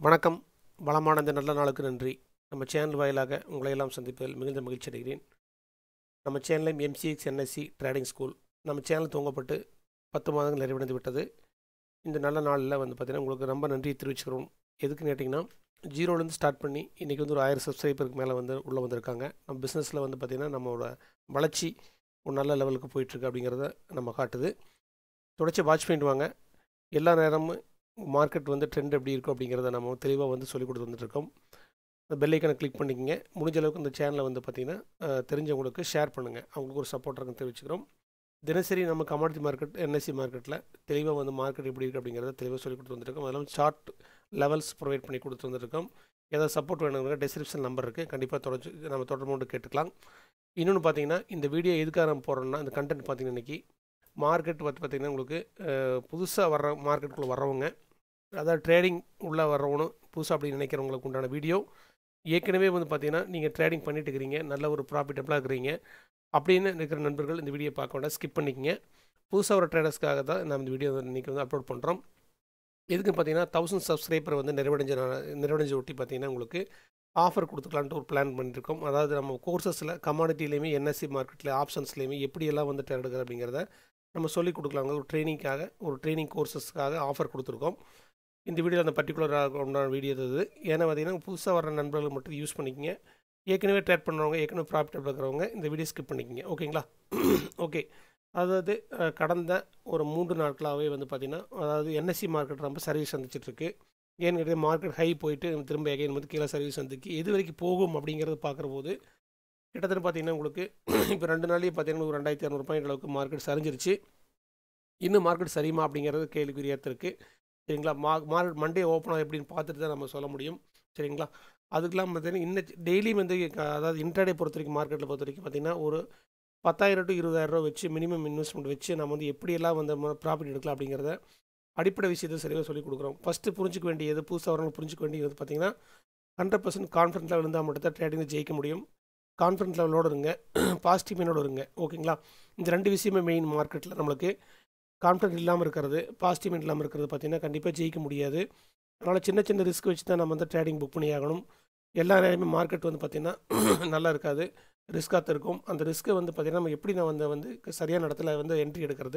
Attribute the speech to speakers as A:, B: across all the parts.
A: வணக்கம் வளமான இந்த நல்ல நாளுக்கு நன்றி நம்ம சேனல் வாயிலாக உங்களை எல்லாம் சந்திப்பதில் மிகுந்த மகிழ்ச்சி அடைகிறேன் நம்ம சேனலையும் எம்சிஎக்ஸ் என்எஸ்சி ட்ரேடிங் ஸ்கூல் நம்ம சேனல் துவங்கப்பட்டு பத்து மாதங்கள் நிறைவடைந்து விட்டது இந்த நல்ல நாளில் வந்து பார்த்திங்கன்னா உங்களுக்கு ரொம்ப நன்றி தெரிவிச்சுக்கிறோம் எதுக்குன்னு கேட்டிங்கன்னா ஜீரோலேருந்து ஸ்டார்ட் பண்ணி இன்றைக்கி வந்து ஒரு ஆயிரம் சப்ஸ்கிரைபருக்கு மேலே வந்து உள்ளே வந்திருக்காங்க நம்ம பிஸ்னஸில் வந்து பார்த்திங்கன்னா நம்மளோட வளர்ச்சி ஒரு நல்ல லெவலுக்கு போயிட்டுருக்கு அப்படிங்கிறத நம்ம காட்டுது தொடர்ச்சி வாட்ச் பண்ணிட்டு வாங்க எல்லா நேரமும் மார்க்கெட் வந்து ட்ரெண்ட் எப்படி இருக்கும் அப்படிங்கிறத நம்ம தெளிவாக வந்து சொல்லிக் கொடுத்து வந்துட்டுருக்கோம் அந்த பெல்லைக்கனை கிளிக் பண்ணிக்கங்க முடிஞ்ச அளவுக்கு இந்த சேனலை வந்து பார்த்திங்கன்னா அஹ், தெரிஞ்சவங்களுக்கு ஷேர் பண்ணுங்கள் அவங்களுக்கு ஒரு சப்போர்ட் இருக்குன்னு தெரிவிச்சுக்கிறோம் தினசரி நம்ம கமாடிட்டி மார்க்கெட் என்எஸ்சி மார்க்கெட்டில் தெளிவாக வந்து மார்க்கெட் எப்படி இருக்குது அப்படிங்கிறத தெளிவாக சொல்லி கொடுத்து வந்திருக்கோம் அதெல்லாம் சார்ட் லெவல்ஸ் ப்ரொவைட் பண்ணி கொடுத்து வந்திருக்கோம் ஏதாவது சப்போர்ட் வேணுங்கிற டிஸ்கிரிப்ஷன் நம்பர் இருக்குது கண்டிப்பாக தொடர்ச்சி நம்ம தொடர்பு கொண்டு கேட்டுக்கலாம் இன்னொன்று பார்த்தீங்கன்னா இந்த வீடியோ எதுக்காக நம்ம போடுறோம்னா இந்த கண்டென்ட் பார்த்தீங்கன்னா இன்றைக்கி மார்க்கெட் வந்து பார்த்திங்கன்னா உங்களுக்கு புதுசாக வர்ற மார்க்கெட்டுக்குள்ளே வர்றவங்க அதாவது ட்ரேடிங் உள்ளே வர்றவனும் புதுசாக அப்படி நினைக்கிறவங்களுக்கு உண்டான வீடியோ ஏற்கனவே வந்து பார்த்தீங்கன்னா நீங்கள் ட்ரேடிங் பண்ணிட்டு இருக்கிறீங்க நல்ல ஒரு ப்ராஃபிட்டபுளாக இருக்கிறீங்க அப்படின்னு இருக்கிற நண்பர்கள் இந்த வீடியோ பார்க்க வேண்டாம் ஸ்கிப் பண்ணிக்கங்க புதுசாக ஒரு ட்ரேடர்ஸ்க்காக தான் நம்ம இந்த வீடியோ இன்றைக்கி வந்து அப்லோட் பண்ணுறோம் எதுக்கு பார்த்தீங்கன்னா தௌசண்ட் சப்ஸ்கிரைபர் வந்து நிறைவடைஞ்ச நா- நிறைவடைஞ்ச ஒட்டி பார்த்தீங்கன்னா உங்களுக்கு ஆஃபர் கொடுத்துக்கலான்ட்டு ஒரு பிளான் பண்ணியிருக்கோம் அதாவது நம்ம கோர்சஸில் கமாடிட்டிலையுமே என்எஸ்சி மார்க்கெட்டில் ஆப்ஷன்ஸ்லையுமே எப்படியெல்லாம் வந்து ட்ரேட் எடுக்கிறது அப்படிங்கிறத நம்ம சொல்லிக் கொடுக்கலாங்க ஒரு ட்ரைனிங்காக ஒரு ட்ரைனிங் கோர்சஸ்க்காக ஆஃபர் கொடுத்துருக்கோம் இந்த வீடியோ அந்த பர்டிகுலராக உண்டான வீடியோ இது ஏன்னா பார்த்தீங்கன்னா புதுசாக வர நண்பர்கள் மட்டும் யூஸ் பண்ணிக்கங்க ஏற்கனவே ட்ரேட் பண்ணுறவங்க ஏற்கனவே ப்ராஃபிட்டபிள் இருக்கிறவங்க இந்த வீடியோ ஸ்கிப் பண்ணிக்கங்க ஓகேங்களா ஓகே அதாவது அஹ், கடந்த ஒரு மூன்று நாட்களாகவே வந்து பார்த்திங்கன்னா அதாவது என்எஸ்சி மார்க்கெட் ரொம்ப சர்வீஸ் சந்திச்சிட்ருக்கு ஏன்னு கேட்டால் மார்க்கெட் ஹை போயிட்டு திரும்ப எகைன் வந்து கீழே சர்வீஸ் வந்துக்கு எது வரைக்கும் போகும் அப்படிங்கிறத பார்க்குற போது கிட்டத்தட்ட பார்த்தீங்கன்னா உங்களுக்கு இப்போ ரெண்டு நாள்லேயே பார்த்தீங்கன்னா ஒரு ரெண்டாயிரத்தி இரநூறு பாயிண்ட் அளவுக்கு மார்க்கெட் சரிஞ்சிருச்சு இன்னும் மார்க்கெட் சரியுமா அப்படிங்கிறது கேள்விக்குறியாக இருக்குது சரிங்களா மா மார்க்கெட் மண்டே ஓப்பன் ஆகும் எப்படின்னு பார்த்துட்டு தான் நம்ம சொல்ல முடியும் சரிங்களா அதுக்கெல்லாம் பார்த்தீங்கன்னா இன்னும் டெய்லியும் வந்து க- அதாவது இன்டர்டே பொறுத்த வரைக்கும் மார்க்கெட்டில் பொறுத்த வரைக்கும் பார்த்தீங்கன்னா ஒரு பத்தாயிரம் டு இருபதாயிரம் ரூபா வச்சு மினிமம் இன்வெஸ்ட்மெண்ட் வச்சு நம்ம வந்து எப்படியெல்லாம் வந்து ப்ராஃபிட் எடுக்கலாம் அப்படிங்கிறத அடிப்படை விஷயத்தை சரியாக சொல்லிக் கொடுக்குறோம் ஃபஸ்ட்டு புரிஞ்சுக்க வேண்டியது புதுசாக வரவங்க புரிஞ்சுக்க வேண்டியது பார்த்தீங்கன்னா ஹண்ட்ரட் பர்சன்ட் கான்ஃபிடன்ட் லெவல் இருந்தால் மட்டும் தான் ட்ரேடிங்கில் ஜெயிக்க முடியும் கான்ஃபிடன்ட் லெவலோடு இருங்க பாசிட்டிவ் மைனோட இருங்க ஓகேங்களா இந்த ரெண்டு விஷயமே மெயின் மார்க்கெட்டில் நம்மளுக்கு கான்ஃபிடன்ட் இல்லாமல் இருக்கிறது பாசிட்டிவ் மைண்ட் இல்லாமல் இருக்கிறது பார்த்தீங்கன்னா கண்டிப்பாக ஜெயிக்க முடியாது அதனால் சின்ன சின்ன ரிஸ்க் வச்சு தான் நம்ம வந்து ட்ரேடிங் புக் பண்ணி ஆகணும் எல்லா நேரமே மார்க்கெட் வந்து பார்த்திங்கன்னா நல்லா இருக்காது ரிஸ்க்காக இருக்கும் அந்த ரிஸ்க்கை வந்து பார்த்திங்கன்னா நம்ம எப்படி நான் வந்து வந்து சரியான இடத்துல வந்து என்ட்ரி எடுக்கிறது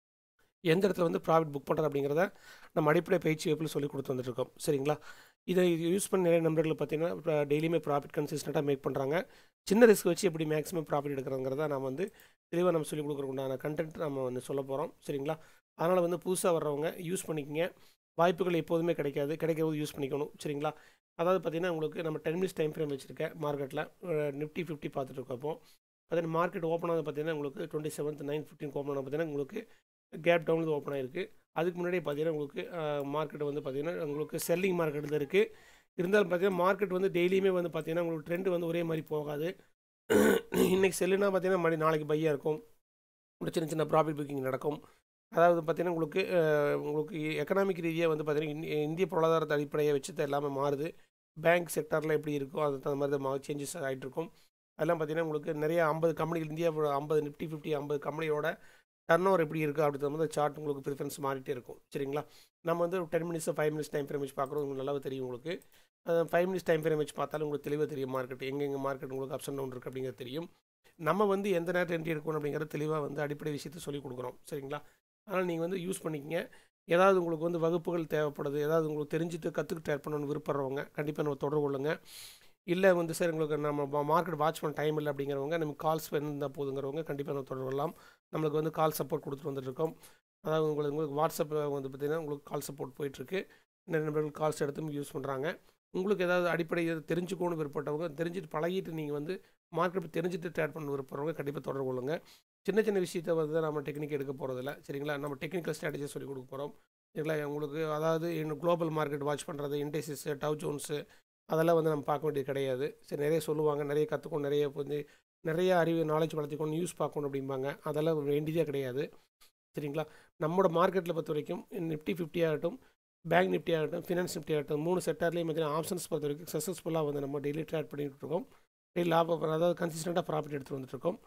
A: எந்த இடத்துல வந்து ப்ராஃபிட் புக் பண்ணுறது அப்படிங்கிறத நம்ம அடிப்படை பயிற்சி வகுப்பில் சொல்லி கொடுத்து வந்துட்டுருக்கோம் சரிங்களா இதை யூஸ் பண்ண நிறைய நண்பர்கள் பார்த்தீங்கன்னா டெய்லியுமே ப்ராஃபிட் கன்சிஸ்டண்ட்டாக மேக் பண்ணுறாங்க சின்ன ரிஸ்க் வச்சு எப்படி மேக்ஸிமம் ப்ராஃபிட் எடுக்கிறோங்கிறத நம்ம வந்து தெளிவாக நம்ம சொல்லிக் கொடுக்குறதுக்கு உண்டான கண்டென்ட் நம்ம வந்து சொல்ல போகிறோம் சரிங்களா அதனால் வந்து புதுசாக வர்றவங்க யூஸ் பண்ணிக்கங்க வாய்ப்புகள் எப்போதுமே கிடைக்காது கிடைக்கிறது யூஸ் பண்ணிக்கணும் சரிங்களா அதாவது பார்த்தீங்கன்னா உங்களுக்கு நம்ம டென் மினிட்ஸ் டைம் ஃப்ரேம் வச்சுருக்கேன் மார்க்கெட்டில் நிஃப்டி ஃபிஃப்டி பார்த்துட்டு இருக்கோம் இப்போ அதே மார்க்கெட் ஓப்பன் ஆகுது பார்த்தீங்கன்னா உங்களுக்கு twenty seventh nine fifteen open ஆகுது பார்த்தீங்கன்னா உங்களுக்கு கேப் டவுன் ஓப்பன் ஆயிருக்கு அதுக்கு முன்னாடி பார்த்தீங்கன்னா உங்களுக்கு மார்க்கெட் வந்து பார்த்தீங்கன்னா உங்களுக்கு செல்லிங் மார்க்கெட் தான் இருக்குது இருந்தாலும் பார்த்தீங்கன்னா மார்க்கெட் வந்து டெய்லியுமே வந்து பார்த்தீங்கன்னா உங்களுக்கு ட்ரெண்ட் வந்து ஒரே மாதிரி போகாது இன்றைக்கி செல்லுனா பார்த்தீங்கன்னா மறுபடியும் நாளைக்கு பையாக இருக்கும் ஒரு சின்ன சின்ன ப்ராஃபிட் புக்கிங் நடக்கும் அதாவது பார்த்தீங்கன்னா உங்களுக்கு அஹ், உங்களுக்கு எக்கனாமிக் ரீதியாக வந்து பார்த்தீங்கன்னா இந்திய- இந்திய பொருளாதாரத்தை அடிப்படையை வச்சு தான் எல்லாமே மாறுது பேங்க் செக்டாரில் எப்படி இருக்கோ அதுக்கு தகுந்த மாதிரி தான் சேஞ்சஸ் ஆகிட்டு இருக்கும் அதெல்லாம் பார்த்தீங்கன்னா உங்களுக்கு நிறைய ஐம்பது கம்பெனிகள் இந்தியா ஐம்பது நிஃப்டி ஃபிஃப்டி ஐம்பது கம்பெனியோட டர்ன் ஓவர் எப்படி இருக்குது அப்படி தகுந்த மாதிரி சார்ட் உங்களுக்கு ப்ரிஃபரன்ஸ் மாறிட்டே இருக்கும் சரிங்களா நம்ம வந்து ten minutes five minutes time frame வச்சு பார்க்குறோம் உங்களுக்கு நல்லாவே தெரியும் உங்களுக்கு ஃபைவ் மினிட்ஸ் டைம் ஃப்ரேம் வச்சு பார்த்தாலும் உங்களுக்கு தெளிவாக தெரியும் மார்க்கெட் எங்கெங்கே மார்க்கெட் உங்களுக்கு அப்ஸ் அண்ட் டவுன் இருக்குது அப்படிங்கிறது தெரியும் நம்ம வந்து எந்த நேரத்தில் என்ட்ரி எடுக்கணும் அப்படிங்கிறது தெளிவாக வந்து அடிப்படை விஷயத்தை சொல்லிக் கொடுக்குறோம் சரிங்களா அதனால் நீங்கள் வந்து யூஸ் பண்ணிக்கங்க ஏதாவது உங்களுக்கு வந்து வகுப்புகள் தேவைப்படுது ஏதாவது உங்களுக்கு தெரிஞ்சுட்டு கற்றுக்கிட்டு ட்ரை பண்ணணும்னு விருப்பப்படுறவங்க கண்டிப்பாக நம்ம தொடர்பு கொள்ளுங்க இல்லை வந்து சார் உங்களுக்கு நம்ம மார்க்கெட் வாட்ச் பண்ண டைம் இல்லை அப்படிங்கிறவங்க நமக்கு கால்ஸ் இருந்தால் போதுங்கிறவங்க கண்டிப்பாக நம்ம தொடர்பு கொள்ளலாம் நம்மளுக்கு வந்து கால் சப்போர்ட் கொடுத்துட்டு வந்துட்டுருக்கோம் அதாவது உங்களுக்கு உங்களுக்கு வாட்ஸ்அப்பில் வந்து பார்த்திங்கன்னா உங்களுக்கு கால் சப்போர்ட் போயிட்டுருக்கு நிறைய நபர்கள் கால்ஸ் எடுத்து யூஸ் பண்ணுறாங்க உங்களுக்கு ஏதாவது அடிப்படை இது தெரிஞ்சுக்கணும்னு விருப்பப்பட்டவங்க தெரிஞ்சுட்டு பழகிட்டு நீங்கள் வந்து மார்க்கெட் தெரிஞ்சுட்டு ட்ரேட் பண்ண விருப்பப்படுறவங்க கண்டிப்பாக தொடர்பு கொள்ளுங்க சின்ன சின்ன விஷயத்தை வந்து நம்ம டெக்னிக் எடுக்க போகிறதில்ல சரிங்களா நம்ம டெக்னிக்கல் ஸ்ட்ராட்டஜி சொல்லி கொடுக்க போகிறோம் சரிங்களா உங்களுக்கு அதாவது குளோபல் மார்க்கெட் வாட்ச் பண்ணுறது இண்டெசிஸ் டவ் ஜோன்ஸு அதெல்லாம் வந்து நம்ம பார்க்க வேண்டியது கிடையாது சரி நிறைய சொல்லுவாங்க நிறைய கற்றுக்கணும் நிறைய வந்து நிறைய அறிவு நாலேஜ் வளர்த்திக்கணும் நியூஸ் பார்க்கணும் அப்படிம்பாங்க அதெல்லாம் வேண்டியதே கிடையாது சரிங்களா நம்மளோட மார்க்கெட்டில் பொறுத்த வரைக்கும் நிஃப்டி ஃபிஃப்டி ஆகட்டும் பேங்க் நிஃப்டி ஆகட்டும் ஃபினான்ஸ் நிஃப்டி ஆகட்டும் மூணு செக்டார்லேயும் பார்த்தீங்கன்னா ஆப்ஷன்ஸ் பொறுத்த வரைக்கும் சக்ஸஸ்ஃபுல்லாக வந்து நம்ம டெய்லி ட்ரேட் பண்ணிட்டு இருக்கோம் டெய்லி லாபம் அதாவது கன்சிஸ்டண்ட்டாக ப்ராஃபிட் எடுத்துகிட்டு வந்துட்டுருக்கோம்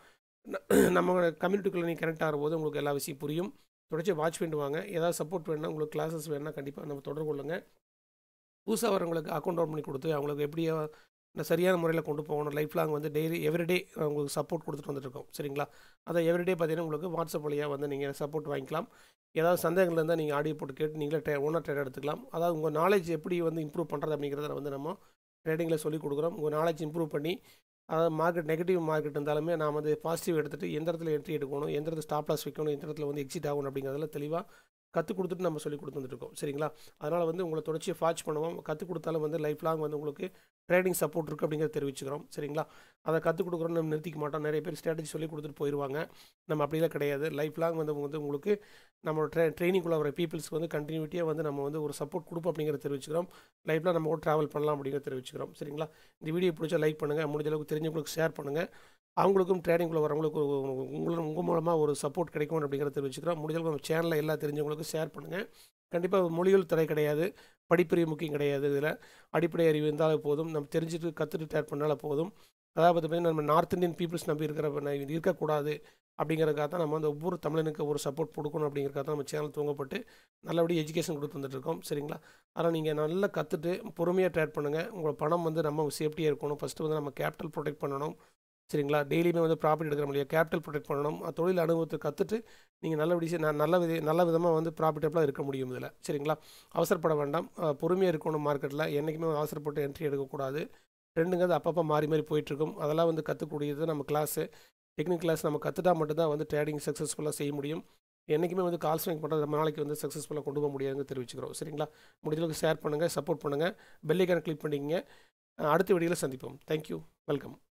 A: நம்ம கம்யூனிட்டிக்குள்ளே நீங்கள் கனெக்ட் ஆகும்போது உங்களுக்கு எல்லா விஷயம் புரியும் தொடர்ச்சி வாட்ச் பண்ணிட்டு வாங்க ஏதாவது சப்போர்ட் வேணும்னா உங்களுக்கு கிளாஸஸ் வேணும்னா கண்டிப்பாக நம்ம தொடர்பு கொள்ளுங்கள் புதுசாக வரவங்களுக்கு அக்கௌண்ட் ஓப்பன் பண்ணி கொடுத்து அவங்களுக்கு எப்படி இந்த சரியான முறையில் கொண்டு போகணும் லைஃப் லாங் வந்து டெய்லி எவ்ரிடே உங்களுக்கு சப்போர்ட் கொடுத்துட்டு வந்துட்டுருக்கோம் சரிங்களா அதை எவ்ரிடே பார்த்தீங்கன்னா உங்களுக்கு வாட்ஸ்அப் வழியாக வந்து நீங்கள் சப்போர்ட் வாங்கிக்கலாம் ஏதாவது சந்தேகங்கள் இருந்தால் நீங்கள் ஆடியோ போட்டு கேட்டு நீங்களே ட்ரே ஓனர் ட்ரேட் எடுத்துக்கலாம் அதாவது உங்கள் நாலேஜ் எப்படி வந்து இம்ப்ரூவ் பண்ணுறது அப்படிங்கிறத வந்து நம்ம ட்ரேடிங்கில் சொல்லிக் கொடுக்குறோம் உங்கள் நாலேஜ் இம்ப்ரூவ் பண்ணி அதாவது மார்க்கெட் நெகட்டிவ் மார்க்கெட் இருந்தாலுமே நாம் வந்து பாசிட்டிவ் எடுத்துகிட்டு எந்த இடத்துல என்ட்ரி எடுக்கணும் எந்த இடத்துல ஸ்டாப் லாஸ் வைக்கணும் எந்த இடத்துல வந்து எக்ஸிட் ஆகணும் அப்படிங்கிறதுல தெளிவாக கற்றுக் கொடுத்துட்டு நம்ம சொல்லி கொடுத்துருக்கோம் சரிங்களா அதனால் வந்து உங்களை தொடர்ச்சியை ஃபாச் பண்ணுவோம் கற்றுக் கொடுத்தாலும் வந்து லைஃப் லாங் வந்து உங்களுக்கு ட்ரேடிங் சப்போர்ட் இருக்குது அப்படிங்கிறத தெரிவிச்சுக்கிறோம் சரிங்களா அதை கற்றுக் கொடுக்குறோம் நம்ம நிறுத்திக்க மாட்டோம் நிறைய பேர் ஸ்ட்ராட்டஜி சொல்லி கொடுத்துட்டு போயிடுவாங்க நம்ம அப்படிலாம் கிடையாது லைஃப் லாங் வந்து வந்து உங்களுக்கு நம்மளோட ட்ரே ட்ரைனிங்குள்ளே வர பீப்புள்ஸ்க்கு வந்து கண்டினியூட்டியாக வந்து நம்ம வந்து ஒரு சப்போர்ட் கொடுப்போம் அப்படிங்கிறத தெரிவிச்சுக்கிறோம் லைஃப்பில் நம்ம கூட ட்ராவல் பண்ணலாம் அப்படிங்கிறத தெரிவிச்சுக்கிறோம் சரிங்களா இந்த வீடியோ பிடிச்சா லைக் பண்ணுங்கள் முடிஞ்ச அளவுக்கு தெரிஞ்சவங்களுக்கு ஷேர் பண்ணுங்கள் அவங்களுக்கும் ட்ரேடிங்குள்ளே வரவங்களுக்கு உங்களும் உங்கள் மூலமாக ஒரு சப்போர்ட் கிடைக்கும் அப்படிங்கிறத தெரிவிச்சுக்கிறோம் முடிஞ்ச அளவுக்கு நம்ம சேனலில் எல்லா தெரிஞ்சவங்களுக்கும் ஷேர் பண்ணுங்கள் கண்டிப்பாக மொழிகள் தடை கிடையாது படிப்பறிவு முக்கியம் கிடையாது இதில் அடிப்படை அறிவு இருந்தாலும் போதும் நம்ம தெரிஞ்சுட்டு கற்றுட்டு டேட் பண்ணாலும் போதும் அதாவது பார்த்தீங்கன்னா நம்ம நார்த் இந்தியன் பீப்புள்ஸ் நம்பி இருக்கிற இருக்கக்கூடாது அப்படிங்கிறதுக்காக தான் நம்ம வந்து ஒவ்வொரு தமிழனுக்கு ஒரு சப்போர்ட் கொடுக்கணும் அப்படிங்கிறதுக்காக தான் நம்ம சேனல் தூங்கப்பட்டு நல்லபடியாக எஜுகேஷன் கொடுத்து வந்துட்டுருக்கோம் சரிங்களா அதனால் நீங்கள் நல்லா கற்றுட்டு பொறுமையாக ட்ரேட் பண்ணுங்கள் உங்களோட பணம் வந்து நம்ம சேஃப்டியாக இருக்கணும் ஃபஸ்ட்டு வந்து நம்ம கேபிட்டல் ப்ரொடெக்ட் பண்ணணும் சரிங்களா டெய்லியுமே வந்து ப்ராஃபிட் எடுக்கிற முடியாது கேபிட்டல் ப்ரொடெக்ட் பண்ணணும் தொழில் அனுபவத்தை கற்றுட்டு நீங்கள் நல்ல விஷயம் நான் நல்ல வித நல்ல விதமாக வந்து ப்ராஃபிட்டபுளாக இருக்க முடியும் இதில் சரிங்களா அவசரப்பட வேண்டாம் பொறுமையாக இருக்கணும் மார்க்கெட்டில் என்றைக்குமே அவசரப்பட்டு என்ட்ரி எடுக்கக்கூடாது ட்ரெண்டுங்கிறது அப்பப்போ மாறி மாறி போயிட்டுருக்கும் அதெல்லாம் வந்து கற்றுக்கூடியது நம்ம கிளாஸு டெக்னிக் கிளாஸ் நம்ம கற்றுட்டா மட்டும்தான் வந்து ட்ரேடிங் சக்ஸஸ்ஃபுல்லாக செய்ய முடியும் என்றைக்குமே வந்து கால் ஸ்விங் பண்ணுறது நம்ம நாளைக்கு வந்து சக்ஸஸ்ஃபுல்லாக கொண்டு போக முடியாதுன்னு தெரிவிச்சுக்கிறோம் சரிங்களா முடிஞ்சளவுக்கு ஷேர் பண்ணுங்கள் சப்போர்ட் பண்ணுங்கள் பெல்லைக்கான கிளிக் பண்ணிக்கங்க அடுத்த வீடியோவில் சந்திப்போம் தேங்க்யூ வெல்கம்